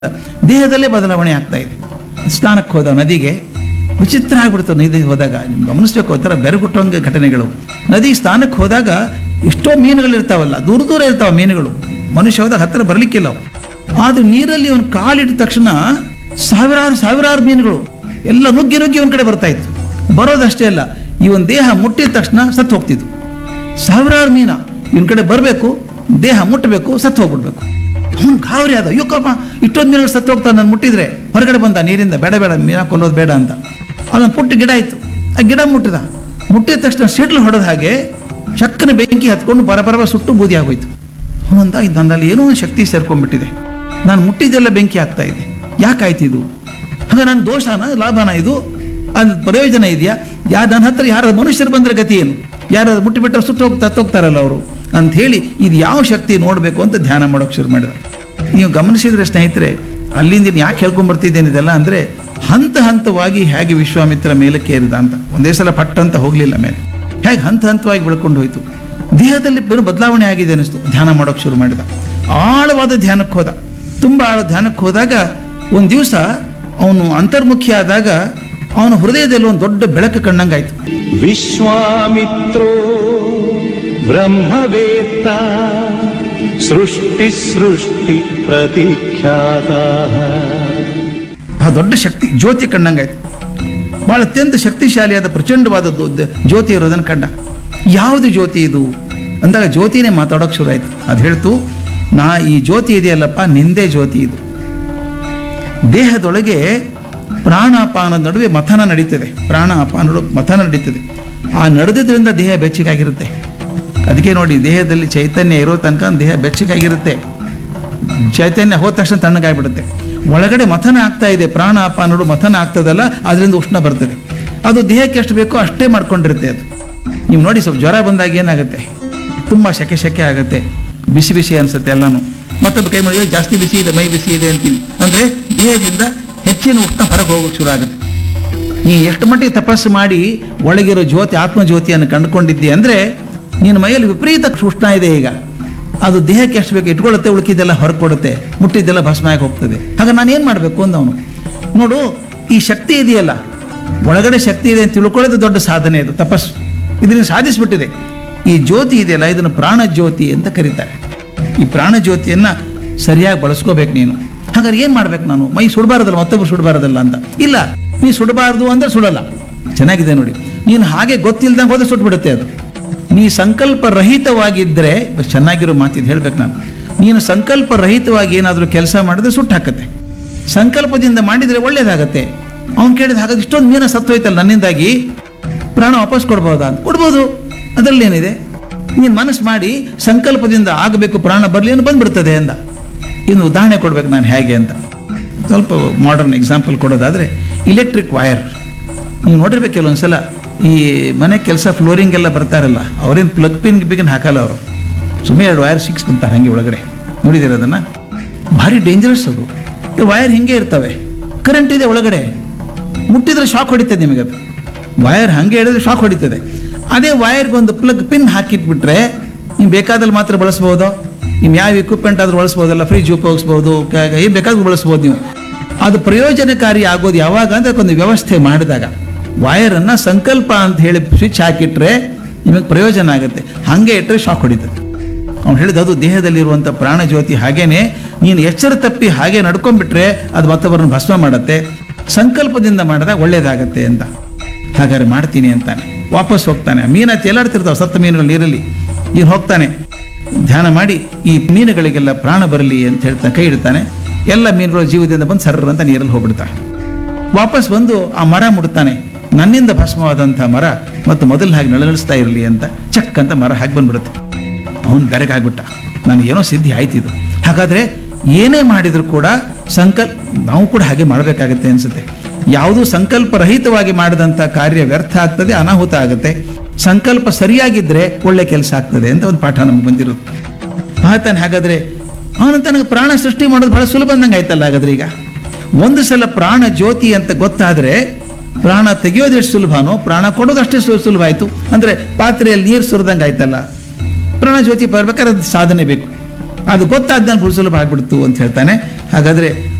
ದೇಹದಲ್ಲೇ ಬದಲಾವಣೆ ಆಗ್ತಾ ಇದೆ ಸ್ನಾನಕ್ಕೆ ಹೋದ ನದಿಗೆ ವಿಚಿತ್ರ ಆಗ್ಬಿಡ್ತು ನದಿಗೆ ಹೋದಾಗ ನಿಮ್ಗೆ ಗಮನಿಸ್ಬೇಕು ಒಂಥರ ಬೆರಗುಟ್ಟಂಗೆ ಘಟನೆಗಳು ನದಿಗೆ ಸ್ನಾನಕ್ಕೆ ಹೋದಾಗ ಎಷ್ಟೋ ಮೀನುಗಳು ಇರ್ತಾವಲ್ಲ ದೂರ ದೂರ ಇರ್ತಾವ ಮೀನುಗಳು ಮನುಷ್ಯ ಹೋದಾಗ ಹತ್ತಿರ ಬರ್ಲಿಕ್ಕಿಲ್ಲ ಅವು ಆದ್ರೆ ನೀರಲ್ಲಿ ಅವನು ಕಾಲಿಟ್ಟ ತಕ್ಷಣ ಸಾವಿರಾರು ಸಾವಿರಾರು ಮೀನುಗಳು ಎಲ್ಲ ನುಗ್ಗಿ ನುಗ್ಗಿ ಒಂದ್ ಕಡೆ ಬರ್ತಾ ಇತ್ತು ಬರೋದಷ್ಟೇ ಅಲ್ಲ ಇವನ್ ದೇಹ ಮುಟ್ಟಿದ ತಕ್ಷಣ ಸತ್ತು ಹೋಗ್ತಿದ್ವು ಸಾವಿರಾರು ಮೀನ ಇವನ್ ಕಡೆ ಬರಬೇಕು ದೇಹ ಮುಟ್ಟಬೇಕು ಸತ್ತು ಹೋಗ್ಬಿಡ್ಬೇಕು ಅವ್ನು ಗಾಬರಿ ಆದ ಅಯ್ಯೋಕಪ್ಪ ಇಷ್ಟೊಂದು ಮೀನುಗಳು ಸತ್ತು ಹೋಗ್ತಾನೆ ನಾನು ಮುಟ್ಟಿದ್ರೆ ಹೊರಗಡೆ ಬಂದ ನೀರಿಂದ ಬೇಡ ಬೇಡ ಮೀನ ಕೊಲ್ಲೋದು ಬೇಡ ಅಂತ ಅದೊಂದು ಪುಟ್ಟ ಗಿಡ ಇತ್ತು ಆ ಗಿಡ ಮುಟ್ಟಿದ ಮುಟ್ಟಿದ ತಕ್ಷಣ ಸಿಡ್ಲು ಹೊಡೆದ ಹಾಗೆ ಚಕ್ಕನ ಬೆಂಕಿ ಹತ್ಕೊಂಡು ಬರ ಬರಬ ಸುಟ್ಟು ಬೂದಿ ಆಗೋಯ್ತು ಅವನಂದ ಇದು ನನ್ನಲ್ಲಿ ಏನೋ ಒಂದು ಶಕ್ತಿ ಸೇರ್ಕೊಂಡ್ಬಿಟ್ಟಿದೆ ನಾನು ಮುಟ್ಟಿದ್ದೆಲ್ಲ ಬೆಂಕಿ ಆಗ್ತಾ ಇದೆ ಯಾಕಾಯ್ತು ಇದು ಹಾಗ ನನ್ನ ದೋಷನ ಲಾಭನ ಇದು ಅದು ಪ್ರಯೋಜನ ಇದೆಯಾ ಯಾ ನನ್ನ ಹತ್ರ ಯಾರು ಮನುಷ್ಯರು ಬಂದ್ರೆ ಗತಿ ಏನು ಯಾರಾದ್ರು ಮುಟ್ಟಿಬಿಟ್ರೆ ಸುಟ್ಟು ಹೋಗ್ತಾ ಹೋಗ್ತಾರಲ್ಲ ಅವರು ಅಂತ ಹೇಳಿ ಇದು ಯಾವ ಶಕ್ತಿ ನೋಡಬೇಕು ಅಂತ ಧ್ಯಾನ ಮಾಡೋಕೆ ಶುರು ಮಾಡಿದ ನೀವು ಗಮನಿಸಿದ್ರೆ ಸ್ನೇಹಿತರೆ ಅಲ್ಲಿಂದ ಇನ್ನು ಯಾಕೆ ಹೇಳ್ಕೊಂಡ್ಬರ್ತಿದ್ದೇನೆ ಇದೆಲ್ಲ ಅಂದ್ರೆ ಹಂತ ಹಂತವಾಗಿ ಹೇಗೆ ವಿಶ್ವಾಮಿತ್ರ ಮೇಲಕ್ಕೆ ಏರಿದ ಅಂತ ಒಂದೇ ಸಲ ಪಟ್ಟ ಅಂತ ಹೋಗ್ಲಿಲ್ಲ ಮೇಲೆ ಹೇಗೆ ಹಂತ ಹಂತವಾಗಿ ಬೆಳ್ಕೊಂಡು ಹೋಯ್ತು ದೇಹದಲ್ಲಿ ಬೇರೆ ಬದಲಾವಣೆ ಆಗಿದೆ ಅನಿಸ್ತು ಧ್ಯಾನ ಮಾಡೋಕೆ ಶುರು ಮಾಡಿದ ಆಳವಾದ ಧ್ಯಾನಕ್ಕೆ ಹೋದ ತುಂಬಾ ಆಳ ಧ್ಯಾನಕ್ಕೆ ಹೋದಾಗ ಒಂದು ದಿವಸ ಅವನು ಅಂತರ್ಮುಖಿ ಆದಾಗ ಅವನ ಹೃದಯದಲ್ಲಿ ಒಂದು ದೊಡ್ಡ ಬೆಳಕು ಕಂಡಂಗಾಯ್ತು ವಿಶ್ವಾಮಿತ್ರೋ ಬ್ರಹ್ಮವೇತ್ತ ಸೃಷ್ಟಿ ಸೃಷ್ಟಿ ಪ್ರತಿಖ್ಯಾತ ಆ ದೊಡ್ಡ ಶಕ್ತಿ ಜ್ಯೋತಿ ಕಂಡಂಗಾಯ್ತು ಬಹಳ ಅತ್ಯಂತ ಶಕ್ತಿಶಾಲಿಯಾದ ಪ್ರಚಂಡವಾದ ದೊ- ಜ್ಯೋತಿ ಇರೋದನ್ನು ಕಂಡ ಯಾವುದು ಜ್ಯೋತಿ ಇದು ಅಂದಾಗ ಜ್ಯೋತಿನೇ ಮಾತಾಡೋಕೆ ಶುರು ಆಯ್ತು ಅದು ಹೇಳ್ತು ನಾ ಈ ಜ್ಯೋತಿ ಇದೆಯಲ್ಲಪ್ಪ ನಿಂದೇ ಜ್ಯೋತಿ ಇದು ದೇಹದೊಳಗೆ ಪ್ರಾಣಾಪಾನ ನಡುವೆ ಮಥನ ನಡೀತದೆ ಪ್ರಾಣ ಅಪಾನ ನಡುವೆ ಮಥನ ನಡೀತದೆ ಆ ನಡೆದಿದ್ರಿಂದ ದೇಹ ಬೆಚ್ಚಗಾಗಿರುತ್ತೆ ಅದಕ್ಕೆ ನೋಡಿ ದೇಹದಲ್ಲಿ ಚೈತನ್ಯ ಇರೋ ತನಕ ದೇಹ ಬೆಚ್ಚಗಾಗಿರುತ್ತೆ ಚೈತನ್ಯ ಹೋದ ತಕ್ಷಣ ತಣ್ಣಗಾಗ್ಬಿಡುತ್ತೆ ಒಳಗಡೆ ಮಥನ ಆಗ್ತಾ ಇದೆ ಪ್ರಾಣ ಅಪಾನ ನಡು ಮಥನ ಆಗ್ತದಲ್ಲ ಅದರಿಂದ ಉಷ್ಣ ಬರ್ತದೆ ಅದು ದೇಹಕ್ಕೆ ಎಷ್ಟು ಬೇಕೋ ಅಷ್ಟೇ ಮಾಡ್ಕೊಂಡಿರುತ್ತೆ ಅದು ನೀವು ನೋಡಿ ಸ್ವಲ್ಪ ಜ್ವರ ಬಂದಾಗ ಏನಾಗುತ್ತೆ ತುಂಬ ಸೆಕೆ ಸೆಕೆ ಆಗುತ್ತೆ ಬಿಸಿ ಬಿಸಿ ಅನ್ಸುತ್ತೆ ಎಲ್ಲಾನು ಮತ್ತೊಬ್ಬ ಕೈ ಮಾಡಿ ಜಾಸ್ತಿ ಬಿಸಿ ಇದೆ ಮೈ ಬಿಸಿ ಇದೆ ಅಂತೀವಿ ಅಂದ್ರೆ ದೇಹದಿಂದ ಹೆಚ್ಚಿನ ಉಷ್ಣ ಹೊರಗೆ ಹೋಗೋಕೆ ಶುರು ಆಗುತ್ತೆ ನೀ ಎಷ್ಟು ಮಟ್ಟಿಗೆ ತಪಸ್ಸು ಮಾಡಿ ಒಳಗಿರೋ ಜ್ಯೋತಿ ಆತ್ಮಜ್ಯೋತಿಯನ್ನು ಕಂಡುಕೊಂಡಿದ್ದಿ ಅಂದ್ರೆ ನಿನ್ನ ಮೈಯಲ್ಲಿ ವಿಪರೀತ ಉಷ್ಣ ಇದೆ ಈಗ ಅದು ದೇಹಕ್ಕೆ ಎಷ್ಟು ಬೇಕು ಇಟ್ಕೊಳ್ಳುತ್ತೆ ಉಳುಕಿದ್ದೆಲ್ಲ ಹೊರಗೆ ಕೊಡುತ್ತೆ ಮುಟ್ಟಿದ್ದೆಲ್ಲ ಭಸ್ಮ ಆಗಿ ಹೋಗ್ತದೆ ಆಗ ನಾನು ಏನು ಮಾಡಬೇಕು ಅಂದವನು ನೋಡು ಈ ಶಕ್ತಿ ಇದೆಯಲ್ಲ ಒಳಗಡೆ ಶಕ್ತಿ ಇದೆ ಅಂತ ತಿಳ್ಕೊಳ್ಳೋದು ದೊಡ್ಡ ಸಾಧನೆ ಇದು ತಪಸ್ಸು ಇದನ್ನು ಸಾಧಿಸ್ಬಿಟ್ಟಿದೆ ಈ ಜ್ಯೋತಿ ಇದೆಯಲ್ಲ ಇದನ್ನು ಪ್ರಾಣ ಜ್ಯೋತಿ ಅಂತ ಕರೀತಾರೆ ಈ ಪ್ರಾಣ ಜ್ಯೋತಿಯನ್ನ ಸರಿಯಾಗಿ ಬಳಸ್ಕೋಬೇಕು ನೀನು ಹಾಗಾದ್ರೆ ಏನ್ ಮಾಡ್ಬೇಕು ನಾನು ಮೈ ಸುಡಬಾರದಲ್ಲ ಮತ್ತೊಬ್ಬರು ಸುಡಬಾರದಲ್ಲ ಅಂತ ಇಲ್ಲ ನೀ ಸುಡಬಾರದು ಅಂದ್ರೆ ಸುಡಲ್ಲ ಚೆನ್ನಾಗಿದೆ ನೋಡಿ ನೀನು ಹಾಗೆ ಗೊತ್ತಿಲ್ದಂಗೆ ಹೋದ್ರೆ ಸುಟ್ಬಿಡುತ್ತೆ ಅದು ನೀ ಸಂಕಲ್ಪ ರಹಿತವಾಗಿದ್ದರೆ ಚೆನ್ನಾಗಿರೋ ಮಾತಿದ್ ಹೇಳ್ಬೇಕು ನಾನು ನೀನು ಸಂಕಲ್ಪ ರಹಿತವಾಗಿ ಏನಾದರೂ ಕೆಲಸ ಮಾಡಿದ್ರೆ ಸುಟ್ಟು ಹಾಕತ್ತೆ ಸಂಕಲ್ಪದಿಂದ ಮಾಡಿದ್ರೆ ಒಳ್ಳೇದಾಗತ್ತೆ ಅವ್ನು ಕೇಳಿದ ಹಾಗಾದ್ರೆ ಇಷ್ಟೊಂದು ಮೀನ ಸತ್ತೋಯ್ತಲ್ಲ ನನ್ನಿಂದಾಗಿ ಪ್ರಾಣ ವಾಪಸ್ ಕೊಡ್ಬೋದಾ ಅಂತ ಕೊಡ್ಬೋದು ಅದರಲ್ಲಿ ಏನಿದೆ ನೀನು ಮನಸ್ಸು ಮಾಡಿ ಸಂಕಲ್ಪದಿಂದ ಆಗಬೇಕು ಪ್ರಾಣ ಬರಲಿ ಏನು ಬಂದ್ಬಿಡ್ತದೆ ಅಂದ ಇನ್ನು ಉದಾಹರಣೆ ಕೊಡ್ಬೇಕು ನಾನು ಹೇಗೆ ಅಂತ ಸ್ವಲ್ಪ ಮಾಡರ್ನ್ ಎಕ್ಸಾಂಪಲ್ ಕೊಡೋದಾದ್ರೆ ಇಲೆಕ್ಟ್ರಿಕ್ ವೈರ್ ನೀವು ನೋಡಿರ್ಬೇಕು ಕೆಲವೊಂದ್ಸಲ ಈ ಮನೆ ಕೆಲಸ ಫ್ಲೋರಿಂಗ್ ಎಲ್ಲ ಬರ್ತಾರಲ್ಲ ಅವ್ರೇನು ಪ್ಲಗ್ ಪಿನ್ ಬಿಗಿನ್ ಹಾಕಲ್ಲ ಅವರು ಸುಮ್ಮನೆ ಎರಡು ವೈರ್ ಸಿಕ್ಸ್ಕೊಂತಾರೆ ಹಂಗೆ ಒಳಗಡೆ ನೋಡಿದಿರ ಅದನ್ನ ಭಾರಿ ಡೇಂಜರಸ್ ಅದು ಈ ವೈರ್ ಹಿಂಗೆ ಇರ್ತವೆ ಕರೆಂಟ್ ಇದೆ ಒಳಗಡೆ ಮುಟ್ಟಿದ್ರೆ ಶಾಕ್ ಹೊಡಿತದೆ ನಿಮಗೆ ಅದು ವೈರ್ ಹಂಗೆ ಹೇಳಿದ್ರೆ ಶಾಕ್ ಹೊಡಿತದೆ ಅದೇ ವೈರ್ಗೆ ಒಂದು ಪ್ಲಗ್ ಪಿನ್ ಹಾಕಿಟ್ಬಿಟ್ರೆ ನೀವು ಬೇಕಾದಲ್ಲಿ ಮಾತ್ರ ಬಳಸ್ಬೋದು ನೀವು ಯಾವ ಎಕ್ವಿಪ್ಮೆಂಟ್ ಆದ್ರೂ ಬಳಸ್ಬೋದಲ್ಲ ಫ್ರಿಜ್ ಉಪಯೋಗಿಸ್ಬೋದು ಏನು ಬೇಕಾದ್ರೂ ಬಳಸ್ಬೋದು ನೀವು ಅದು ಪ್ರಯೋಜನಕಾರಿ ಆಗೋದು ಯಾವಾಗ ಅಂದ್ರೆ ಒಂದು ವ್ಯವಸ್ಥೆ ಮಾಡಿದಾಗ ವೈರನ್ನ ಸಂಕಲ್ಪ ಅಂತ ಹೇಳಿ ಸ್ವಿಚ್ ಹಾಕಿಟ್ರೆ ನಿಮಗೆ ಪ್ರಯೋಜನ ಆಗುತ್ತೆ ಹಂಗೆ ಇಟ್ಟರೆ ಶಾಕ್ ಹೊಡಿತದೆ ಅವ್ನು ಹೇಳಿದ ಅದು ದೇಹದಲ್ಲಿರುವಂಥ ಪ್ರಾಣ ಜ್ಯೋತಿ ಹಾಗೇನೆ ನೀನು ಎಚ್ಚರ ತಪ್ಪಿ ಹಾಗೆ ನಡ್ಕೊಂಡ್ಬಿಟ್ರೆ ಅದು ಮತ್ತೊಬ್ಬರನ್ನು ಭಸ್ಮ ಮಾಡುತ್ತೆ ಸಂಕಲ್ಪದಿಂದ ಮಾಡಿದಾಗ ಒಳ್ಳೇದಾಗತ್ತೆ ಅಂತ ಹಾಗಾದ್ರೆ ಮಾಡ್ತೀನಿ ಅಂತಾನೆ ವಾಪಸ್ ಹೋಗ್ತಾನೆ ಮೀನ ತೇಲಾಡ್ತಿರ್ತಾವೆ ಸತ್ತ ಮೀನುಗಳು ನೀರಲ್ಲಿ ನೀನು ಹೋಗ್ತಾನೆ ಧ್ಯಾನ ಮಾಡಿ ಈ ಮೀನುಗಳಿಗೆಲ್ಲ ಪ್ರಾಣ ಬರಲಿ ಅಂತ ಹೇಳ್ತಾನೆ ಕೈ ಇಡ್ತಾನೆ ಎಲ್ಲ ಮೀನುಗಳು ಜೀವದಿಂದ ಬಂದು ಸರ್ರ ಅಂತ ನೀರಲ್ಲಿ ಹೋಗ್ಬಿಡ್ತಾನೆ ವಾಪಸ್ ಬಂದು ಆ ಮರ ಮುಡ್ತಾನೆ ನನ್ನಿಂದ ಭಸ್ಮವಾದಂಥ ಮರ ಮತ್ತು ಮೊದಲು ಹಾಗೆ ನಳನಳಿಸ್ತಾ ಇರಲಿ ಅಂತ ಚಕ್ ಅಂತ ಮರ ಹಾಗೆ ಬಂದ್ಬಿಡುತ್ತೆ ಅವನು ಬೆರಗಾಗ್ಬಿಟ್ಟ ನನಗೇನೋ ಸಿದ್ಧಿ ಆಯ್ತಿದು ಹಾಗಾದ್ರೆ ಏನೇ ಮಾಡಿದ್ರು ಕೂಡ ಸಂಕಲ್ಪ ನಾವು ಕೂಡ ಹಾಗೆ ಮಾಡಬೇಕಾಗತ್ತೆ ಅನ್ಸುತ್ತೆ ಯಾವುದೂ ಸಂಕಲ್ಪ ರಹಿತವಾಗಿ ಮಾಡಿದಂಥ ಕಾರ್ಯ ವ್ಯರ್ಥ ಆಗ್ತದೆ ಅನಾಹುತ ಆಗುತ್ತೆ ಸಂಕಲ್ಪ ಸರಿಯಾಗಿದ್ರೆ ಒಳ್ಳೆ ಕೆಲಸ ಆಗ್ತದೆ ಅಂತ ಒಂದು ಪಾಠ ನಮ್ಗೆ ಬಂದಿರೋದು ಆತನ ಹಾಗಾದ್ರೆ ಅವನು ತನಗೆ ಪ್ರಾಣ ಸೃಷ್ಟಿ ಮಾಡೋದು ಬಹಳ ಸುಲಭ ಅಂದಂಗೆ ಆಯ್ತಲ್ಲ ಹಾಗಾದ್ರೆ ಈಗ ಒಂದು ಸಲ ಪ್ರಾಣ ಜ್ಯೋತಿ ಅಂತ ಗೊತ್ತಾದ್ರೆ ಪ್ರಾಣ ತೆಗೆಯೋದು ಎಷ್ಟು ಸುಲಭನೋ ಪ್ರಾಣ ಕೊಡೋದು ಅಷ್ಟೇ ಸು- ಸುಲಭ ಆಯ್ತು ಅಂದ್ರೆ ಪಾತ್ರೆಯಲ್ಲಿ ನೀರು ಸುರಿದಂಗೆ ಆಯ್ತಲ್ಲ ಪ್ರಾಣ ಜ್ಯೋತಿ ಬರ್ಬೇಕಾದ್ರೆ ಅದು ಸಾಧನೆ ಬೇಕು ಅದು ಗೊತ್ತಾದ್ಮೇಲೆ ಬಹಳ ಸುಲಭ ಆಗ್ಬಿಡ್ತು ಅಂತ ಹೇಳ್ತಾನೆ ಹಾಗಾದ್ರೆ